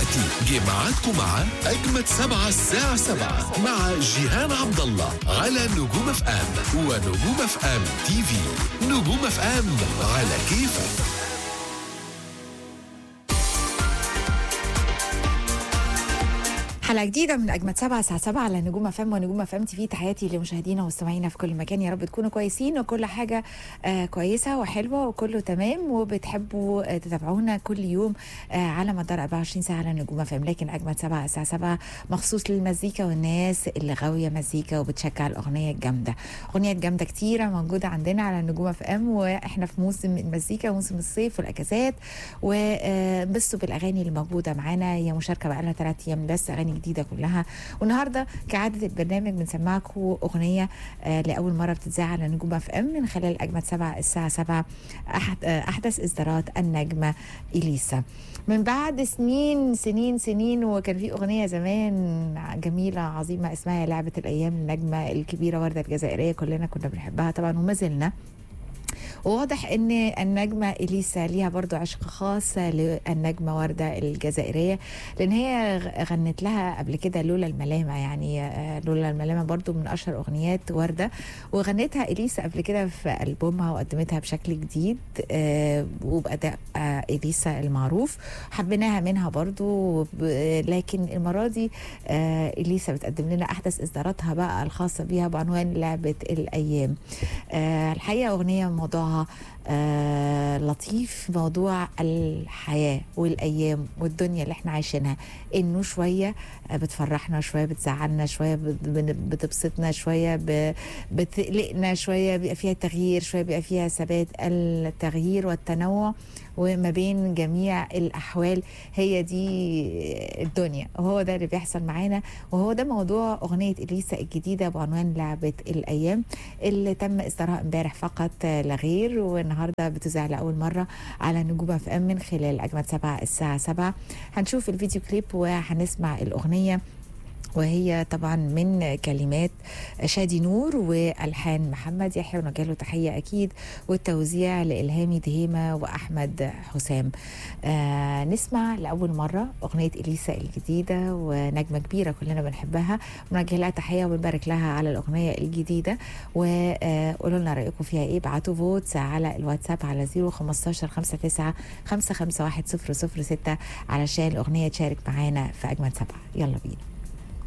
دلوقتي جه ميعادكم مع أجمد سبعة الساعة سبعة مع جيهان عبد الله على نجوم اف ام ونجوم اف ام تي في نجوم اف ام على كيفك حلقة جديدة من أجمد سبعة الساعة سبعة على نجوم أفام ونجوم أفام تي في تحياتي لمشاهدينا ومستمعينا في كل مكان يا رب تكونوا كويسين وكل حاجة آه كويسة وحلوة وكله تمام وبتحبوا آه تتابعونا كل يوم آه على مدار 24 ساعة على نجوم أفام لكن أجمد سبعة الساعة سبعة مخصوص للمزيكا والناس اللي غاوية مزيكا وبتشجع الأغنية الجامدة أغنيات جامدة كتيرة موجودة عندنا على نجوم أفام وإحنا في موسم المزيكا وموسم الصيف والأجازات وبصوا بالأغاني اللي موجودة معانا هي مشاركة بقالنا ثلاث أيام بس أغاني جديده كلها والنهارده كعاده البرنامج بنسمعكم اغنيه آه لاول مره بتتذاع على نجوم اف ام من خلال اجمد سبعة الساعه 7 أحد آه احدث اصدارات النجمه اليسا من بعد سنين سنين سنين وكان في اغنيه زمان جميله عظيمه اسمها لعبه الايام النجمه الكبيره ورده الجزائريه كلنا كنا بنحبها طبعا وما زلنا وواضح ان النجمه اليسا ليها برضو عشق خاص للنجمه ورده الجزائريه لان هي غنت لها قبل كده لولا الملامه يعني لولا الملامه برضو من اشهر اغنيات ورده وغنتها اليسا قبل كده في البومها وقدمتها بشكل جديد وباداء اليسا المعروف حبيناها منها برضو لكن المره دي اليسا بتقدم لنا احدث اصداراتها بقى الخاصه بيها بعنوان لعبه الايام الحقيقه اغنيه موضوعها آه لطيف موضوع الحياة والأيام والدنيا اللي احنا عايشينها إنه شوية بتفرحنا شوية بتزعلنا شوية بتبسطنا شوية بتقلقنا شوية بيبقى فيها تغيير شوية بيبقى فيها ثبات التغيير والتنوع وما بين جميع الأحوال هي دي الدنيا وهو ده اللي بيحصل معانا وهو ده موضوع أغنية إليسا الجديدة بعنوان لعبة الأيام اللي تم إصدارها امبارح فقط لا غير والنهاردة بتذاع لأول مرة على نجوم اف ام من خلال أجمد سبعة الساعة سبعة هنشوف الفيديو كليب وهنسمع الأغنية وهي طبعا من كلمات شادي نور والحان محمد يحيى ونوجه له تحيه اكيد والتوزيع لالهامي دهيمه واحمد حسام آه نسمع لاول مره اغنيه اليسا الجديده ونجمه كبيره كلنا بنحبها ونوجه لها تحيه ونبارك لها على الاغنيه الجديده وقولوا لنا رايكم فيها ايه ابعتوا فوتس على الواتساب على 015 59 551 006 علشان الاغنيه تشارك معانا في اجمل سبعه يلا بينا